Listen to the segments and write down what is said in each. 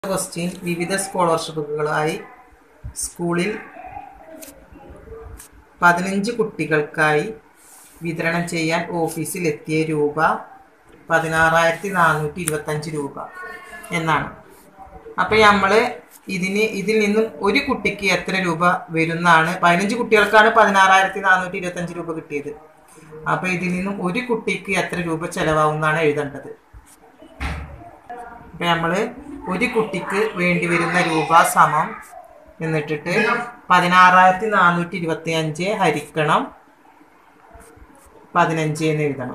question വിവിധ സ്കോളർഷിപ്പുകളായി സ്കൂളിൽ പതിനഞ്ച് കുട്ടികൾക്കായി വിതരണം ചെയ്യാൻ ഓഫീസിൽ എത്തിയ രൂപ പതിനാറായിരത്തി നാനൂറ്റി ഇരുപത്തഞ്ച് രൂപ എന്നാണ് അപ്പം നമ്മൾ ഇതിന് ഇതിൽ നിന്നും ഒരു കുട്ടിക്ക് എത്ര രൂപ വരുന്നാണ് പതിനഞ്ച് കുട്ടികൾക്കാണ് പതിനാറായിരത്തി നാനൂറ്റി ഇരുപത്തഞ്ച് രൂപ കിട്ടിയത് അപ്പം ഇതിൽ നിന്നും ഒരു കുട്ടിക്ക് എത്ര രൂപ ചെലവാകുന്നാണ് എഴുതേണ്ടത് അപ്പം നമ്മൾ ഒരു കുട്ടിക്ക് വേണ്ടി വരുന്ന രൂപ സമം എന്നിട്ടിട്ട് പതിനാറായിരത്തി നാനൂറ്റി ഇരുപത്തി അഞ്ച് ഹരിക്കണം പതിനഞ്ച് എന്ന് എഴുതണം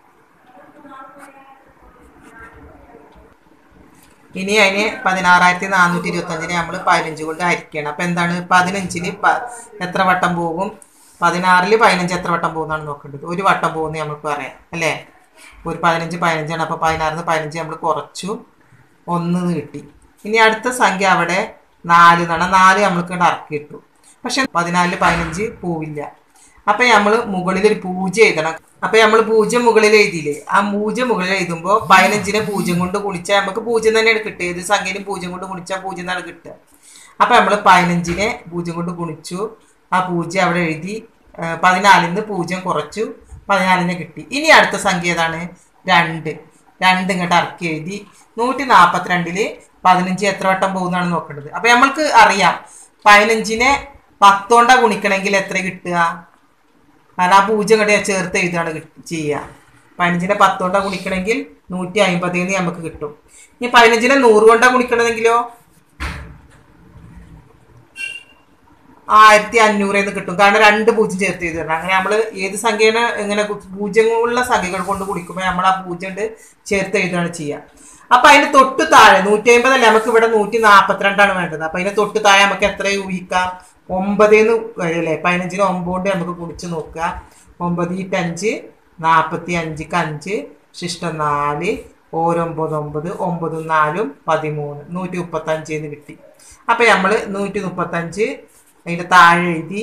ഇനി അതിന് പതിനാറായിരത്തി നാനൂറ്റി ഇരുപത്തി അഞ്ചിനെ നമ്മൾ പതിനഞ്ച് കൊണ്ട് ഹരിക്കണം അപ്പം എന്താണ് പതിനഞ്ചിന് പ എത്ര വട്ടം പോകും പതിനാറില് പതിനഞ്ച് എത്ര വട്ടം പോകുന്നതാണ് നോക്കേണ്ടത് ഒരു വട്ടം പോകുന്നത് നമുക്ക് പറയാം അല്ലേ ഒരു പതിനഞ്ച് പതിനഞ്ചാണ് അപ്പോൾ പതിനാറിന് പതിനഞ്ച് നമ്മൾ കുറച്ചു ഒന്ന് കിട്ടി ഇനി അടുത്ത സംഖ്യ അവിടെ നാല് എന്നാണ് നാല് നമ്മൾക്ക് ഇറക്കി കിട്ടും പക്ഷെ പതിനാലില് പതിനഞ്ച് പോവില്ല അപ്പൊ നമ്മൾ മുകളിൽ ഒരു പൂജ്യം എഴുതണം അപ്പൊ നമ്മൾ പൂജ്യം മുകളിൽ എഴുതിയില്ലേ ആ പൂജ്യം മുകളിൽ എഴുതുമ്പോൾ പതിനഞ്ചിനെ പൂജ്യം കൊണ്ട് ഗുണിച്ചാൽ നമുക്ക് പൂജ്യം തന്നെയാണ് കിട്ടുക ഏത് സംഖ്യയിലും പൂജ്യം കൊണ്ട് ഗുണിച്ചാൽ പൂജ്യം എന്നാണ് കിട്ടുക അപ്പൊ നമ്മൾ പതിനഞ്ചിനെ പൂജ്യം കൊണ്ട് ഗുണിച്ചു ആ പൂജ്യം അവിടെ എഴുതി പതിനാലിൽ നിന്ന് പൂജ്യം കുറച്ചു പതിനാലിന് കിട്ടി ഇനി അടുത്ത സംഖ്യ ഏതാണ് രണ്ട് രണ്ട് ഇങ്ങോട്ട് ഇറക്കി എഴുതി നൂറ്റി നാൽപ്പത്തിരണ്ടില് പതിനഞ്ച് എത്ര വട്ടം പോകുന്നതാണ് നോക്കേണ്ടത് അപ്പൊ നമ്മൾക്ക് അറിയാം പതിനഞ്ചിനെ പത്തോണ്ട ഗുണിക്കണമെങ്കിൽ എത്ര കിട്ടുക കാരണം ആ പൂജ്യം കട ചേർത്ത് എഴുതാണ് ചെയ്യുക പതിനഞ്ചിനെ പത്തോണ്ട ഗുണിക്കണമെങ്കിൽ നൂറ്റി അമ്പതിന്ന് നമുക്ക് കിട്ടും ഇനി പതിനഞ്ചിനെ നൂറ് കൊണ്ടാ ഗുണിക്കണമെങ്കിലോ ആയിരത്തി അഞ്ഞൂറ് എന്ന് കിട്ടും കാരണം രണ്ട് പൂജ്യം ചേർത്ത് ചെയ്ത് അങ്ങനെ നമ്മൾ ഏത് സംഖ്യയാണ് ഇങ്ങനെ പൂജ്യങ്ങളുള്ള സംഖ്യകൾ കൊണ്ട് കുടിക്കുമ്പോൾ നമ്മൾ ആ പൂജ്യം ചേർത്ത് എഴുതുകയാണ് ചെയ്യുക അപ്പൊ അതിന് തൊട്ട് താഴെ നൂറ്റി അമ്പതല്ലേ നമുക്ക് ഇവിടെ നൂറ്റി നാൽപ്പത്തിരണ്ടാണ് വേണ്ടത് അപ്പൊ അതിന് തൊട്ട് താഴെ നമുക്ക് എത്ര ഊഹിക്കാം ഒമ്പതേന്ന് അല്ലേ പതിനഞ്ചിന് ഒമ്പതുകൊണ്ട് നമുക്ക് കുടിച്ച് നോക്കുക ഒമ്പത് ഈട്ട് അഞ്ച് നാൽപ്പത്തി അഞ്ചിക്ക് അഞ്ച് ശിഷ്ടം നാല് ഓരൊമ്പത് ഒമ്പത് ഒമ്പതും നാലും പതിമൂന്ന് നൂറ്റി മുപ്പത്തഞ്ച് എന്ന് കിട്ടി അപ്പൊ നമ്മൾ നൂറ്റി മുപ്പത്തഞ്ച് അതിന്റെ താഴെ എഴുതി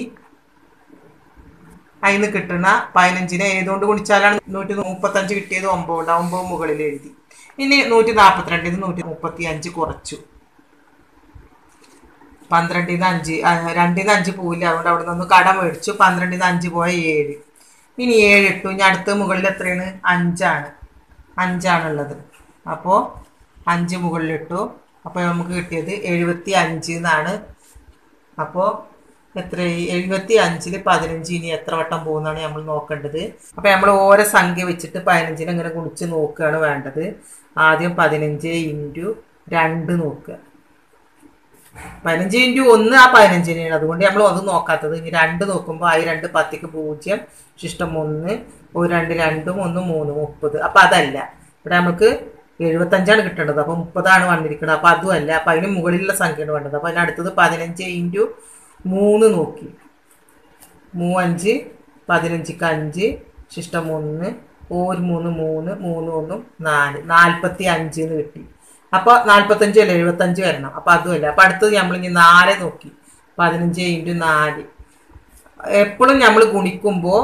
അതിന് കിട്ടുന്ന പതിനഞ്ചിനെ ഏതുകൊണ്ട് ഗുണിച്ചാലാണ് നൂറ്റി മുപ്പത്തഞ്ച് കിട്ടിയത് ഒമ്പത് ഒമ്പത് മുകളിൽ എഴുതി ഇനി നൂറ്റി നാൽപ്പത്തിരണ്ടിന് നൂറ്റി മുപ്പത്തി അഞ്ച് കുറച്ചു പന്ത്രണ്ടിന്ന് അഞ്ച് രണ്ടിന്ന് അഞ്ച് പോവില്ല അതുകൊണ്ട് അവിടെ നിന്ന് കടം മേടിച്ചു പന്ത്രണ്ടിന്ന് അഞ്ച് പോയ ഏഴ് ഇനി ഏഴ് ഇട്ടു ഇനി അടുത്ത മുകളിൽ എത്രയാണ് അഞ്ചാണ് അഞ്ചാണുള്ളത് അപ്പോൾ അഞ്ച് മുകളിലിട്ടു അപ്പോൾ നമുക്ക് കിട്ടിയത് എഴുപത്തി അഞ്ച് എന്നാണ് അപ്പോൾ എത്ര എഴുപത്തി അഞ്ചിൽ പതിനഞ്ച് ഇനി എത്ര വട്ടം പോകുന്നതാണ് നമ്മൾ നോക്കേണ്ടത് അപ്പോൾ നമ്മൾ ഓരോ സംഖ്യ വെച്ചിട്ട് പതിനഞ്ചിന് ഇങ്ങനെ കുടിച്ച് നോക്കുകയാണ് വേണ്ടത് ആദ്യം പതിനഞ്ച് ഇൻറ്റു രണ്ട് നോക്കുക പതിനഞ്ച് ഇൻറ്റു ഒന്ന് ആ പതിനഞ്ചിനാണ് അതുകൊണ്ട് നമ്മൾ അത് നോക്കാത്തത് ഇനി രണ്ട് നോക്കുമ്പോൾ ആ രണ്ട് പത്തിക്ക് പൂജ്യം ശിഷ്ടം ഒന്ന് ഒരു രണ്ട് രണ്ടും ഒന്ന് മൂന്ന് മുപ്പത് അപ്പം അതല്ല ഇവിടെ നമുക്ക് എഴുപത്തഞ്ചാണ് കിട്ടേണ്ടത് അപ്പോൾ മുപ്പതാണ് വന്നിരിക്കുന്നത് അപ്പോൾ അതും അല്ല അപ്പം അതിന് മുകളിലുള്ള സംഖ്യയാണ് വേണ്ടത് അപ്പോൾ അതിനടുത്തത് പതിനഞ്ച് ഇൻറ്റു മൂന്ന് നോക്കി മൂവഞ്ച് പതിനഞ്ചിക്ക് അഞ്ച് ശിഷ്ടം ഒന്ന് ഒരു മൂന്ന് മൂന്ന് മൂന്ന് ഒന്നും നാല് നാൽപ്പത്തി അഞ്ച് എന്ന് കിട്ടി അപ്പോൾ നാൽപ്പത്തഞ്ച് അല്ല എഴുപത്തഞ്ച് വരണം അപ്പോൾ അതുമല്ല അപ്പോൾ അടുത്തത് നമ്മൾ ഇനി നാല് നോക്കി പതിനഞ്ച് ഇൻറ്റു നാല് എപ്പോഴും നമ്മൾ ഗുണിക്കുമ്പോൾ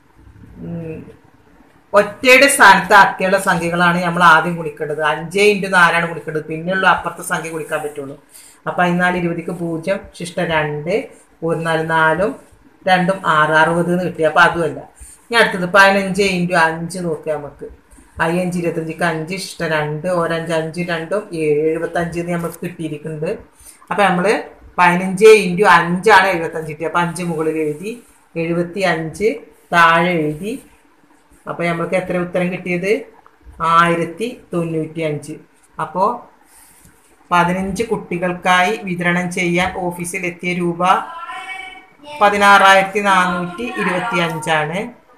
ഒറ്റയുടെ സ്ഥാനത്ത് അക്കയുള്ള സംഖ്യകളാണ് നമ്മൾ ആദ്യം ഗുണിക്കേണ്ടത് അഞ്ച് ഇൻറ്റു നാലാണ് ഗുണിക്കേണ്ടത് പിന്നെയുള്ള അപ്പുറത്തെ സംഖ്യ ഗുണിക്കാൻ പറ്റുള്ളൂ അപ്പം പതിനാല് ഇരുപതിക്ക് പൂജ്യം ശിഷ്ട രണ്ട് ഒരു നാല് നാലും രണ്ടും ആറ് അറുപത് എന്ന് കിട്ടി അപ്പം അതുമല്ല ഇനി അടുത്തത് പതിനഞ്ച് ഇൻറ്റു അഞ്ച് നോക്കിയാൽ നമുക്ക് അയ്യഞ്ച് ഇരുപത്തഞ്ചിക്ക് അഞ്ച് ഇഷ്ട രണ്ട് ഒരഞ്ച് അഞ്ച് രണ്ടും ഏഴ് എഴുപത്തഞ്ച് എന്ന് നമുക്ക് കിട്ടിയിരിക്കുന്നുണ്ട് അപ്പം നമ്മൾ പതിനഞ്ച് ഇൻറ്റു അഞ്ചാണ് എഴുപത്തഞ്ച് കിട്ടിയത് അപ്പം അഞ്ച് മുകളിൽ എഴുതി എഴുപത്തി അഞ്ച് താഴെ എഴുതി അപ്പോൾ നമ്മൾക്ക് എത്ര ഉത്തരം കിട്ടിയത് ആയിരത്തി തൊണ്ണൂറ്റി അഞ്ച് അപ്പോൾ പതിനഞ്ച് കുട്ടികൾക്കായി വിതരണം ചെയ്യാൻ ഓഫീസിൽ എത്തിയ രൂപ പതിനാറായിരത്തി നാനൂറ്റി ഇരുപത്തി അഞ്ചാണ്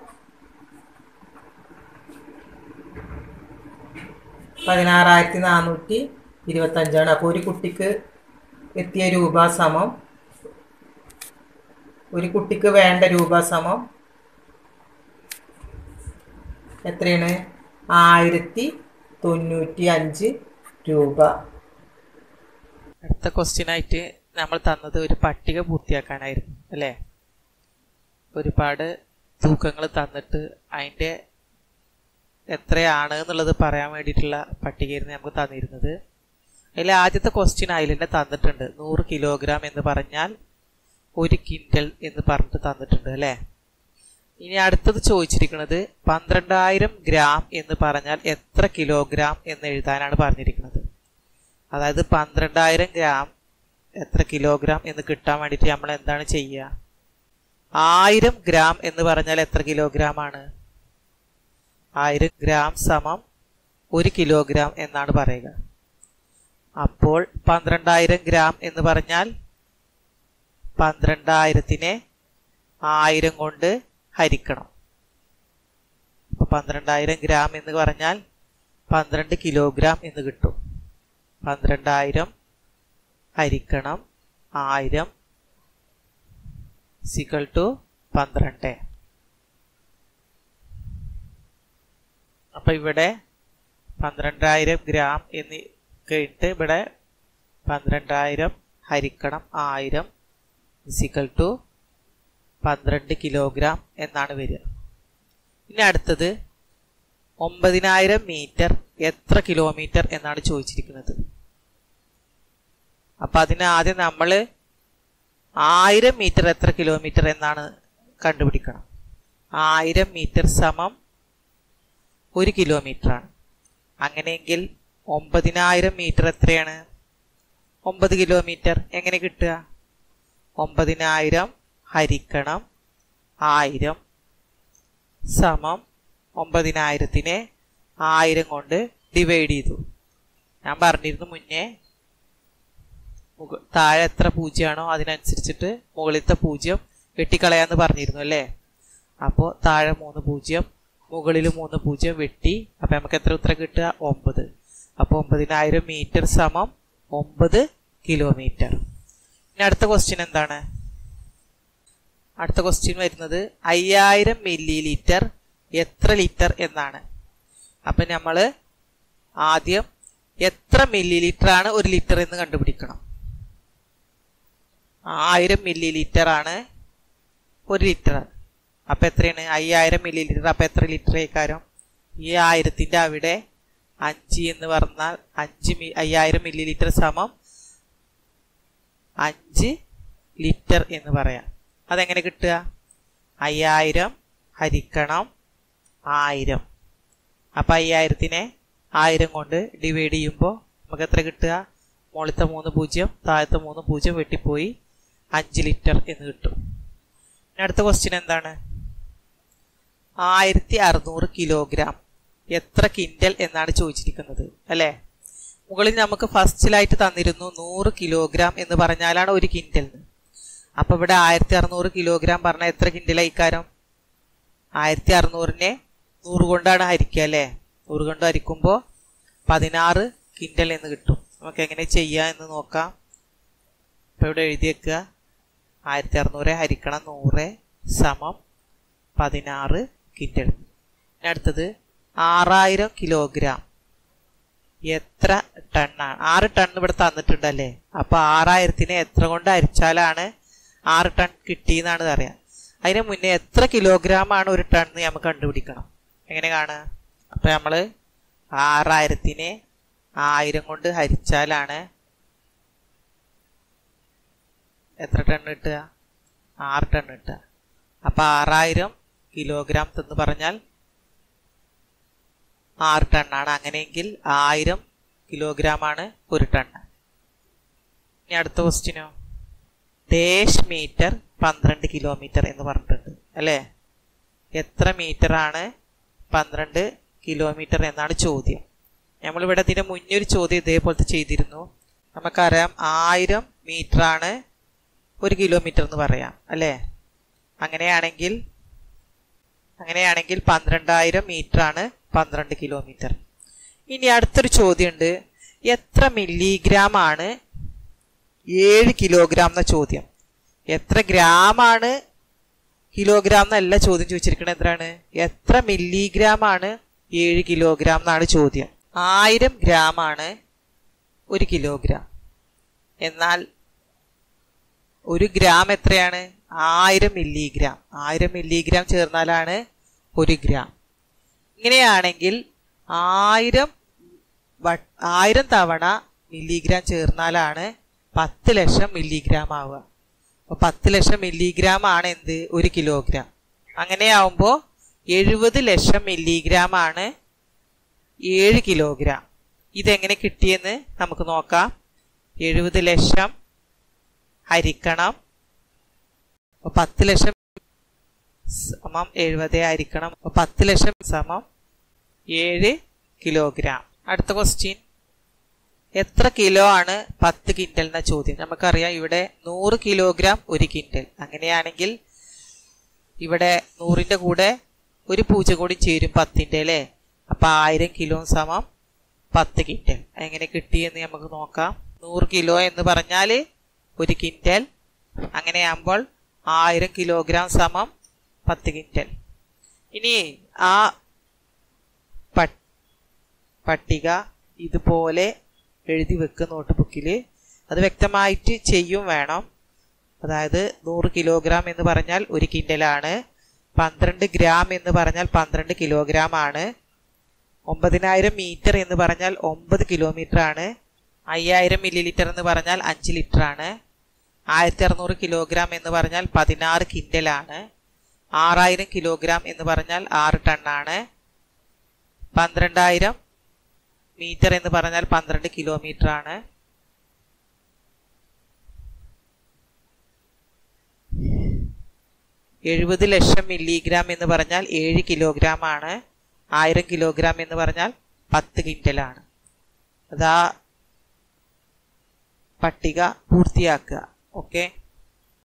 പതിനാറായിരത്തി നാനൂറ്റി ഇരുപത്തി അഞ്ചാണ് അപ്പോൾ ഒരു കുട്ടിക്ക് എത്തിയ രൂപ സമം ഒരു കുട്ടിക്ക് വേണ്ട രൂപ സമം എത്രയാണ് ആയിരത്തി തൊണ്ണൂറ്റി അഞ്ച് രൂപ അടുത്ത ക്വസ്റ്റ്യൻ ആയിട്ട് നമ്മൾ തന്നത് ഒരു പട്ടിക പൂർത്തിയാക്കാനായിരുന്നു അല്ലേ ഒരുപാട് തൂക്കങ്ങൾ തന്നിട്ട് അതിൻ്റെ എത്രയാണ് എന്നുള്ളത് പറയാൻ വേണ്ടിയിട്ടുള്ള പട്ടികയായിരുന്നു നമുക്ക് തന്നിരുന്നത് അതിൽ ആദ്യത്തെ ക്വസ്റ്റ്യൻ അതിൽ തന്നെ തന്നിട്ടുണ്ട് നൂറ് കിലോഗ്രാം എന്ന് പറഞ്ഞാൽ ഒരു കിൻഡൽ എന്ന് പറഞ്ഞിട്ട് തന്നിട്ടുണ്ട് അല്ലേ ഇനി അടുത്തത് ചോദിച്ചിരിക്കുന്നത് പന്ത്രണ്ടായിരം ഗ്രാം എന്ന് പറഞ്ഞാൽ എത്ര കിലോഗ്രാം എന്ന് എഴുതാനാണ് പറഞ്ഞിരിക്കുന്നത് അതായത് പന്ത്രണ്ടായിരം ഗ്രാം എത്ര കിലോഗ്രാം എന്ന് കിട്ടാൻ വേണ്ടിയിട്ട് നമ്മൾ എന്താണ് ചെയ്യുക ആയിരം ഗ്രാം എന്ന് പറഞ്ഞാൽ എത്ര കിലോഗ്രാം ആണ് ആയിരം ഗ്രാം സമം ഒരു കിലോഗ്രാം എന്നാണ് പറയുക അപ്പോൾ പന്ത്രണ്ടായിരം ഗ്രാം എന്ന് പറഞ്ഞാൽ പന്ത്രണ്ടായിരത്തിനെ ആയിരം കൊണ്ട് ഹരിക്കണം അപ്പൊ പന്ത്രണ്ടായിരം ഗ്രാം എന്ന് പറഞ്ഞാൽ പന്ത്രണ്ട് കിലോഗ്രാം എന്ന് കിട്ടും പന്ത്രണ്ടായിരം ഹരിക്കണം ആയിരം സിക്കൾ ടു പന്ത്രണ്ട് അപ്പൊ ഇവിടെ പന്ത്രണ്ടായിരം ഗ്രാം എന്ന് കഴിഞ്ഞിട്ട് ഇവിടെ പന്ത്രണ്ടായിരം ഹരിക്കണം ആയിരം സിക്കൾ ടു പന്ത്രണ്ട് കിലോഗ്രാം എന്നാണ് വരിക ഇനി അടുത്തത് ഒമ്പതിനായിരം മീറ്റർ എത്ര കിലോമീറ്റർ എന്നാണ് ചോദിച്ചിരിക്കുന്നത് അപ്പൊ അതിന് ആദ്യം നമ്മൾ ആയിരം മീറ്റർ എത്ര കിലോമീറ്റർ എന്നാണ് കണ്ടുപിടിക്കണം ആയിരം മീറ്റർ സമം ഒരു കിലോമീറ്റർ ആണ് അങ്ങനെയെങ്കിൽ ഒമ്പതിനായിരം മീറ്റർ എത്രയാണ് ഒമ്പത് കിലോമീറ്റർ എങ്ങനെ കിട്ടുക ഒമ്പതിനായിരം ഹരിക്കണം ആയിരം സമം ഒമ്പതിനായിരത്തിനെ ആയിരം കൊണ്ട് ഡിവൈഡ് ചെയ്തു ഞാൻ പറഞ്ഞിരുന്നു മുന്നേ മുക- താഴെ എത്ര പൂജ്യമാണോ അതിനനുസരിച്ചിട്ട് മുകളിലത്തെ പൂജ്യം വെട്ടിക്കളയാന്ന് പറഞ്ഞിരുന്നു അല്ലേ അപ്പോൾ താഴെ മൂന്ന് പൂജ്യം മുകളിൽ മൂന്ന് പൂജ്യം വെട്ടി അപ്പം നമുക്ക് എത്ര ഉത്തരം കിട്ടുക ഒമ്പത് അപ്പോൾ ഒമ്പതിനായിരം മീറ്റർ സമം ഒമ്പത് കിലോമീറ്റർ ഇനി അടുത്ത ക്വസ്റ്റ്യൻ എന്താണ് അടുത്ത ക്വസ്റ്റ്യൻ വരുന്നത് അയ്യായിരം മില്ലി ലിറ്റർ എത്ര ലിറ്റർ എന്നാണ് അപ്പം നമ്മൾ ആദ്യം എത്ര മില്ലി ലിറ്റർ ആണ് ഒരു ലിറ്റർ എന്ന് കണ്ടുപിടിക്കണം ആയിരം മില്ലി ലിറ്റർ ആണ് ഒരു ലിറ്റർ അപ്പൊ എത്രയാണ് അയ്യായിരം മില്ലി ലിറ്റർ അപ്പൊ എത്ര ലിറ്റർ ആയിക്കാരം ഈ ആയിരത്തിന്റെ അവിടെ അഞ്ച് എന്ന് പറഞ്ഞാൽ അഞ്ച് മി അയ്യായിരം മില്ലി ലിറ്റർ സമം അഞ്ച് ലിറ്റർ എന്ന് പറയാം അതെങ്ങനെ കിട്ടുക അയ്യായിരം ഹരിക്കണം ആയിരം അപ്പൊ അയ്യായിരത്തിനെ ആയിരം കൊണ്ട് ഡിവൈഡ് ചെയ്യുമ്പോൾ നമുക്ക് എത്ര കിട്ടുക മുകളിലത്തെ മൂന്ന് പൂജ്യം താഴത്തെ മൂന്ന് പൂജ്യം വെട്ടിപ്പോയി അഞ്ച് ലിറ്റർ എന്ന് കിട്ടും ഇനി അടുത്ത ക്വസ്റ്റ്യൻ എന്താണ് ആയിരത്തി അറുന്നൂറ് കിലോഗ്രാം എത്ര കിൻഡൽ എന്നാണ് ചോദിച്ചിരിക്കുന്നത് അല്ലേ മുകളിൽ നമുക്ക് ഫസ്റ്റിലായിട്ട് തന്നിരുന്നു നൂറ് കിലോഗ്രാം എന്ന് പറഞ്ഞാലാണ് ഒരു കിൻഡൽ അപ്പൊ ഇവിടെ ആയിരത്തി അറുന്നൂറ് കിലോഗ്രാം പറഞ്ഞാൽ എത്ര കിൻഡൽ ഇക്കാരം ആയിരത്തി അറുന്നൂറിനെ നൂറ് കൊണ്ടാണ് ഹരിക്കുക അല്ലേ നൂറ് കൊണ്ട് ഹരിക്കുമ്പോൾ പതിനാറ് കിൻഡൽ എന്ന് കിട്ടും നമുക്ക് എങ്ങനെ ചെയ്യാം എന്ന് നോക്കാം ഇപ്പൊ ഇവിടെ എഴുതി വെക്കുക ആയിരത്തി അറുന്നൂറ് ഹരിക്കണം നൂറ് സമം പതിനാറ് കിൻഡൽ ഇനി അടുത്തത് ആറായിരം കിലോഗ്രാം എത്ര ടണ്ണാണ് ആറ് ടൺ ഇവിടെ തന്നിട്ടുണ്ടല്ലേ അപ്പൊ ആറായിരത്തിനെ എത്ര കൊണ്ട് അരിച്ചാലാണ് ആറ് ടൺ കിട്ടിയെന്നാണ് അറിയാം അതിന് മുന്നേ എത്ര കിലോഗ്രാം ആണ് ഒരു ടൺ എന്ന് നമുക്ക് കണ്ടുപിടിക്കണം എങ്ങനെ കാണുക അപ്പൊ നമ്മള് ആറായിരത്തിനെ ആയിരം കൊണ്ട് ഹരിച്ചാലാണ് എത്ര ടൺ കിട്ടുക ആറ് ടൺ കിട്ടുക അപ്പൊ ആറായിരം കിലോഗ്രാം എന്ന് പറഞ്ഞാൽ ആറ് ടണ്ണാണ് അങ്ങനെയെങ്കിൽ ആയിരം കിലോഗ്രാം ആണ് ഒരു ടണ്ണ് ഇനി അടുത്ത ക്വസ്റ്റ്യനോ ഡേഷ് മീറ്റർ പന്ത്രണ്ട് കിലോമീറ്റർ എന്ന് പറഞ്ഞിട്ടുണ്ട് അല്ലേ എത്ര മീറ്റർ ആണ് പന്ത്രണ്ട് കിലോമീറ്റർ എന്നാണ് ചോദ്യം നമ്മളിവിടെ ഇതിന് മുന്നേ ഒരു ചോദ്യം ഇതേപോലത്തെ ചെയ്തിരുന്നു നമുക്കറിയാം ആയിരം മീറ്റർ ആണ് ഒരു കിലോമീറ്റർ എന്ന് പറയാം അല്ലേ അങ്ങനെയാണെങ്കിൽ അങ്ങനെയാണെങ്കിൽ പന്ത്രണ്ടായിരം മീറ്റർ ആണ് പന്ത്രണ്ട് കിലോമീറ്റർ ഇനി അടുത്തൊരു ചോദ്യമുണ്ട് എത്ര മില്ലിഗ്രാം ആണ് ഏഴ് കിലോഗ്രാം എന്ന ചോദ്യം എത്ര ഗ്രാം ആണ് കിലോഗ്രാം എന്നല്ല ചോദ്യം ചോദിച്ചിരിക്കുന്നത് എന്താണ് എത്ര മില്ലിഗ്രാം ആണ് ഏഴ് കിലോഗ്രാം എന്നാണ് ചോദ്യം ആയിരം ഗ്രാം ആണ് ഒരു കിലോഗ്രാം എന്നാൽ ഒരു ഗ്രാം എത്രയാണ് ആയിരം മില്ലിഗ്രാം ആയിരം മില്ലിഗ്രാം ചേർന്നാലാണ് ഒരു ഗ്രാം ഇങ്ങനെയാണെങ്കിൽ ആയിരം വ- ആയിരം തവണ മില്ലിഗ്രാം ചേർന്നാലാണ് പത്ത് ലക്ഷം മില്ലിഗ്രാം ആവുക അപ്പോൾ പത്ത് ലക്ഷം മില്ലിഗ്രാം ആണ് എന്ത് ഒരു കിലോഗ്രാം അങ്ങനെയാവുമ്പോൾ എഴുപത് ലക്ഷം മില്ലിഗ്രാം ആണ് ഏഴ് കിലോഗ്രാം ഇതെങ്ങനെ കിട്ടിയെന്ന് നമുക്ക് നോക്കാം എഴുപത് ലക്ഷം ഹരിക്കണം അപ്പോൾ പത്ത് ലക്ഷം സമം എഴുപത് ആയിരിക്കണം അപ്പോൾ പത്ത് ലക്ഷം സമം ഏഴ് കിലോഗ്രാം അടുത്ത ക്വസ്റ്റ്യൻ എത്ര കിലോ ആണ് പത്ത് കിൻഡൽ എന്ന ചോദ്യം നമുക്കറിയാം ഇവിടെ നൂറ് കിലോഗ്രാം ഒരു കിൻഡൽ അങ്ങനെയാണെങ്കിൽ ഇവിടെ നൂറിൻ്റെ കൂടെ ഒരു പൂജ കൂടി ചേരും പത്തിൻ്റെ അല്ലേ അപ്പം ആയിരം കിലോ സമം പത്ത് കിൻഡൽ എങ്ങനെ കിട്ടിയെന്ന് നമുക്ക് നോക്കാം നൂറ് കിലോ എന്ന് പറഞ്ഞാൽ ഒരു കിൻഡൽ അങ്ങനെയാകുമ്പോൾ ആയിരം കിലോഗ്രാം സമം പത്ത് കിൻഡൽ ഇനി ആ പ- പട്ടിക ഇതുപോലെ എഴുതി വെക്കുക നോട്ട് ബുക്കിൽ അത് വ്യക്തമായിട്ട് ചെയ്യും വേണം അതായത് നൂറ് കിലോഗ്രാം എന്ന് പറഞ്ഞാൽ ഒരു കിൻഡലാണ് പന്ത്രണ്ട് ഗ്രാം എന്ന് പറഞ്ഞാൽ പന്ത്രണ്ട് കിലോഗ്രാം ആണ് ഒമ്പതിനായിരം മീറ്റർ എന്ന് പറഞ്ഞാൽ ഒമ്പത് കിലോമീറ്റർ ആണ് അയ്യായിരം മില്ലി ലിറ്റർ എന്ന് പറഞ്ഞാൽ അഞ്ച് ലിറ്റർ ആണ് ആയിരത്തി അറുന്നൂറ് കിലോഗ്രാം എന്ന് പറഞ്ഞാൽ പതിനാറ് കിൻഡലാണ് ആറായിരം കിലോഗ്രാം എന്ന് പറഞ്ഞാൽ ആറ് ടണ്ണാണ് പന്ത്രണ്ടായിരം മീറ്റർ എന്ന് പറഞ്ഞാൽ പന്ത്രണ്ട് കിലോമീറ്റർ ആണ് എഴുപത് ലക്ഷം മില്ലിഗ്രാം എന്ന് പറഞ്ഞാൽ ഏഴ് കിലോഗ്രാം ആണ് ആയിരം കിലോഗ്രാം എന്ന് പറഞ്ഞാൽ പത്ത് കിൻഡലാണ് അതാ പട്ടിക പൂർത്തിയാക്കുക ഓക്കെ